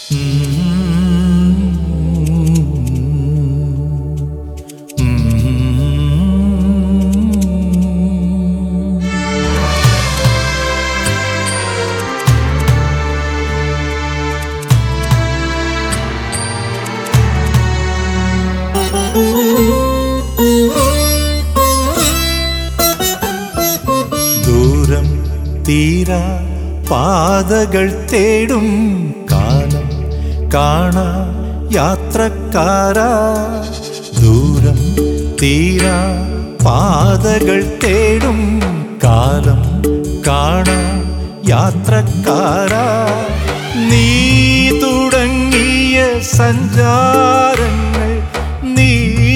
ദൂരം തീരാ പാതകൾ തേടും കാലം കാണാ യാത്രക്കാരാ ദൂരം തീരാ പാതകൾ തേടും കാലം കാണാ യാത്രക്കാരാ നീ തുടങ്ങിയ സഞ്ചാരങ്ങൾ നീ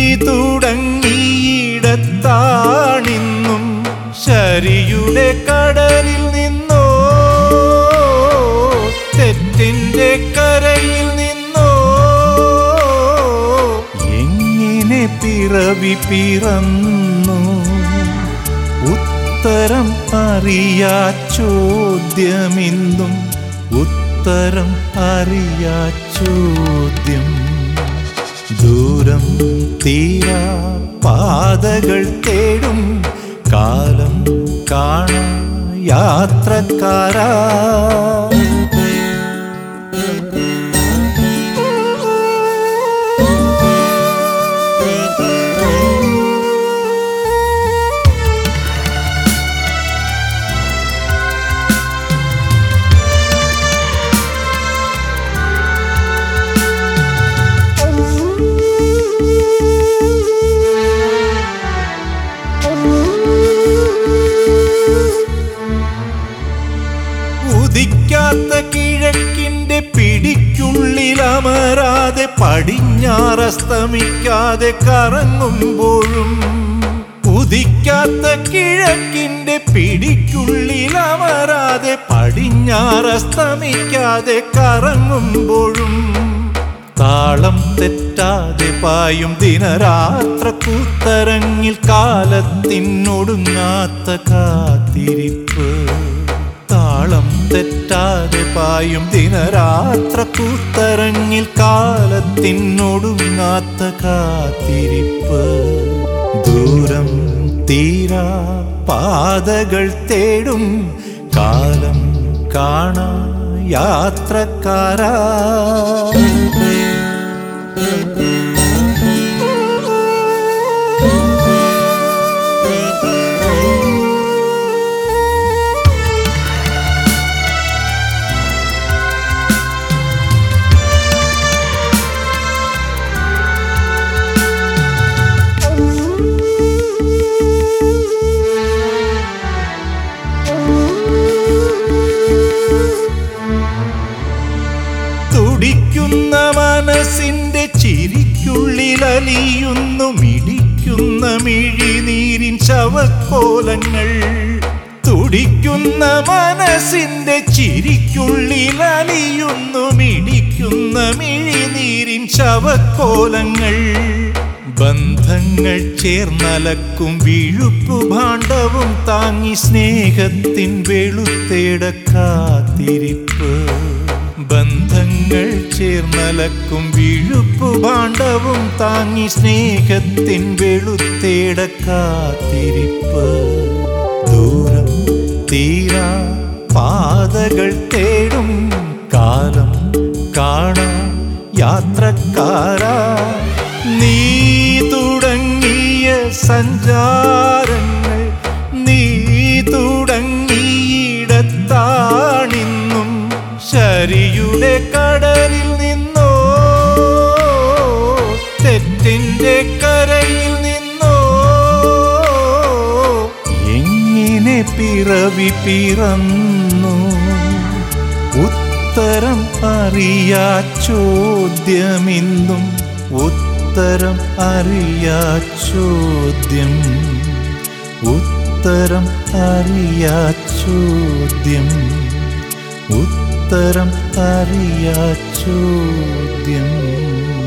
തുടങ്ങിയിടത്താണിന്നും ശരിയുടെ കടലിൽ നിന്നോ തെറ്റിന്റെ കരയിൽ നിന്നോ എങ്ങനെ പിറവി പിറന്നു ഉത്തരം അറിയാ ചോദ്യമിന്നും ഉത്തരം അറിയാ ചോദ്യം ദൂരം തീരാ പാതകൾ തേടും കാലം കാണാ യാത്രക്കാരാ ഉദിക്കാത്ത കിഴക്കിന്റെ പിടിക്കുള്ളിലമരാതെ പടിഞ്ഞാറസ്തമിക്കാതെ കറങ്ങുമ്പോഴും ഉദിക്കാത്ത കിഴക്കിന്റെ പിടിക്കുള്ളിലമരാതെ പടിഞ്ഞാറസ്തമിക്കാതെ കറങ്ങുമ്പോഴും താളം തെറ്റാതെ പായും ദിനരാത്ര കൂത്തരങ്ങിൽ കാലത്തിനൊടുങ്ങാത്ത കാത്തിരിപ്പ് താളം തെറ്റാതെ പായും ദിനരാത്ര കൂത്തരങ്ങിൽ കാലത്തിനൊടുങ്ങാത്ത കാത്തിരിപ്പ് ദൂരം തീരാ പാതകൾ തേടും കാലം കാണാ യാത്രക്കാരാ തുടിക്കുന്ന മനസ്സിന്റെ ചിരിക്കുള്ളിലലിയുന്നു മിടിക്കുന്ന മിഴിനീരിൻ ശവക്കോലങ്ങൾ തുടിക്കുന്ന മനസ്സിന്റെ ചിരിക്കുള്ളിലലിയുന്നു മിടിക്കുന്ന മിഴിനീരിൻ ശവക്കോലങ്ങൾ ബന്ധങ്ങൾ ചേർന്നലക്കും വീഴുപ്പു ഭാണ്ഡവും താങ്ങി സ്നേഹത്തിൻ വെളുത്തേട കാത്തിരിപ്പ് ബന്ധങ്ങൾ ചേർന്നലക്കും വീഴുപ്പു ഭാണ്ഡവും താങ്ങി സ്നേഹത്തിൻ വെളുത്തേട കാത്തിരിപ്പ് ദൂരം തീരാ പാതകൾ തേടും കാലം കാണാ യാത്രക്കാരാ നീ തുടങ്ങിയ സഞ്ചാരങ്ങൾ നീ തുടങ്ങിയിടത്താണിന്നും ശരിയുടെ കടലിൽ നിന്നോ തെറ്റിന്റെ കരയിൽ നിന്നോ എങ്ങനെ പിറവി പിറന്നു ഉത്തരം അറിയാ ചോദ്യമിന്നും ഉത്തരം അറിയാ ചോദ്യം ഉത്തരം അറിയാ ചോദ്യം ഉത്തരം അറിയാ ചോദ്യം